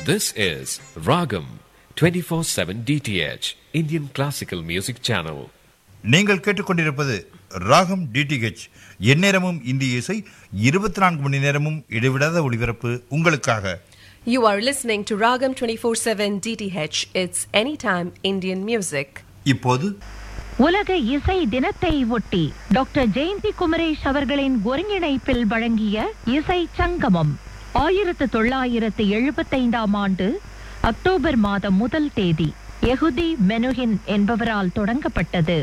This is Ragam 24/7 DTH Indian Classical Music Channel. நீங்கள் கேட்டுக்கொண்டிருப்பது ராகம் டிடிஹெச் எந்நேரமும் இந்திய இசை இருபத்தி நான்கு மணி நேரமும் இடைவிடாத ஒளிபரப்பு உங்களுக்காக You are listening to Ragam 24/7 DTH. It's anytime Indian music. இப்போது உலக இசை தினத்தை ஒட்டி டாக்டர் ஜெயந்தி குமரேஷ் அவர்களின் ஒருங்கிணைப்பில் வழங்கிய இசை சங்கமம் ஆயிரத்து தொள்ளாயிரத்து எழுபத்தைந்தாம் ஆண்டு அக்டோபர் மாதம் முதல் தேதி எகுதி மெனுஹின் என்பவரால் தொடங்கப்பட்டது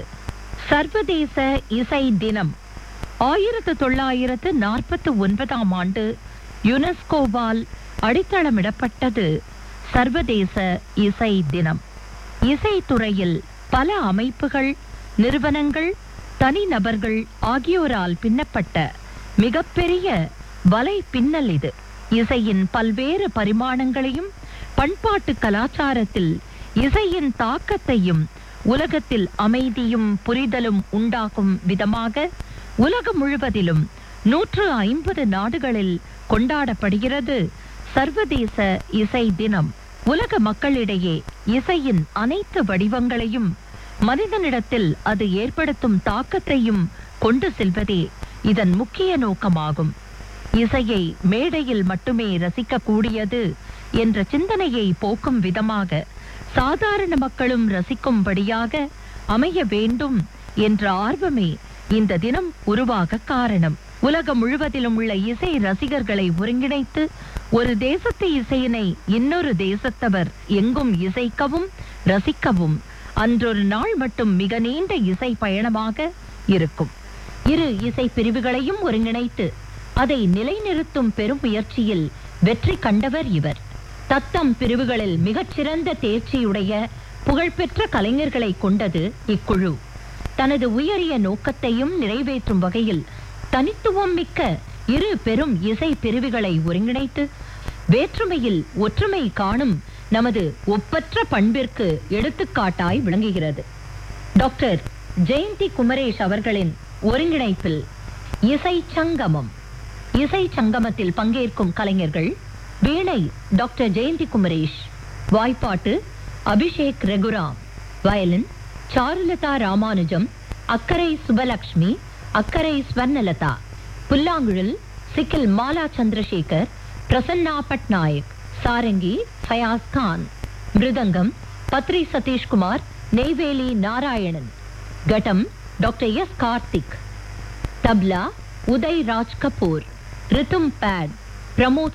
சர்வதேச இசை தினம் ஆயிரத்து தொள்ளாயிரத்து நாற்பத்து ஒன்பதாம் ஆண்டு யுனெஸ்கோவால் அடித்தளமிடப்பட்டது சர்வதேச இசை தினம் இசைத்துறையில் பல அமைப்புகள் நிறுவனங்கள் தனிநபர்கள் ஆகியோரால் பின்னப்பட்ட மிகப்பெரிய வலை பின்னல் இது இசையின் பல்வேறு பரிமாணங்களையும் பண்பாட்டு கலாச்சாரத்தில் இசையின் தாக்கத்தையும் உலகத்தில் அமைதியும் புரிதலும் உண்டாகும் விதமாக உலகம் முழுவதிலும் நூற்று ஐம்பது நாடுகளில் கொண்டாடப்படுகிறது சர்வதேச இசை தினம் உலக மக்களிடையே இசையின் அனைத்து வடிவங்களையும் மனிதனிடத்தில் அது ஏற்படுத்தும் தாக்கத்தையும் கொண்டு செல்வதே இதன் முக்கிய நோக்கமாகும் இசையை மேடையில் மட்டுமே ரசிக்கக்கூடியது என்ற சிந்தனையை போக்கும் விதமாக சாதாரண மக்களும் ரசிக்கும்படியாக அமைய வேண்டும் என்ற ஆர்வமே இந்த தினம் உருவாக காரணம் உலகம் முழுவதிலும் உள்ள இசை ரசிகர்களை ஒருங்கிணைத்து ஒரு தேசத்து இசையினை இன்னொரு தேசத்தவர் எங்கும் இசைக்கவும் ரசிக்கவும் அன்றொரு நாள் மட்டும் மிக நீண்ட இசை பயணமாக இருக்கும் இரு இசை பிரிவுகளையும் ஒருங்கிணைத்து அதை நிலைநிறுத்தும் பெரும் முயற்சியில் வெற்றி கண்டவர் இவர் தத்தம் பிரிவுகளில் மிகச்சிறந்த தேர்ச்சியுடைய புகழ்பெற்ற கலைஞர்களை கொண்டது இக்குழு தனது உயரிய நோக்கத்தையும் நிறைவேற்றும் வகையில் தனித்துவம் மிக்க இரு பெரும் இசை பிரிவுகளை ஒருங்கிணைத்து வேற்றுமையில் ஒற்றுமை காணும் நமது ஒப்பற்ற பண்பிற்கு எடுத்துக்காட்டாய் விளங்குகிறது டாக்டர் ஜெயந்தி குமரேஷ் அவர்களின் ஒருங்கிணைப்பில் இசை சங்கமம் இசை சங்கமத்தில் பங்கேற்கும் கலைஞர்கள் வீணை டாக்டர் ஜெயந்தி குமரேஷ் வாய்ப்பாட்டு அபிஷேக் ரெகுராம் வயலின் சாருலதா ராமானுஜம் அக்கரை சுபலக்ஷ்மி அக்கரை ஸ்வர்ணலதா புல்லாங்குழல் Sikkil Mala Chandrasekhar Prasanna Patnaik sarangi Fayaz Khan mridangam Badri Satishkumar Neyveli Narayanan ghatam doctor S Karthik tabla Uday Raj Kapoor rhythm pad Pramod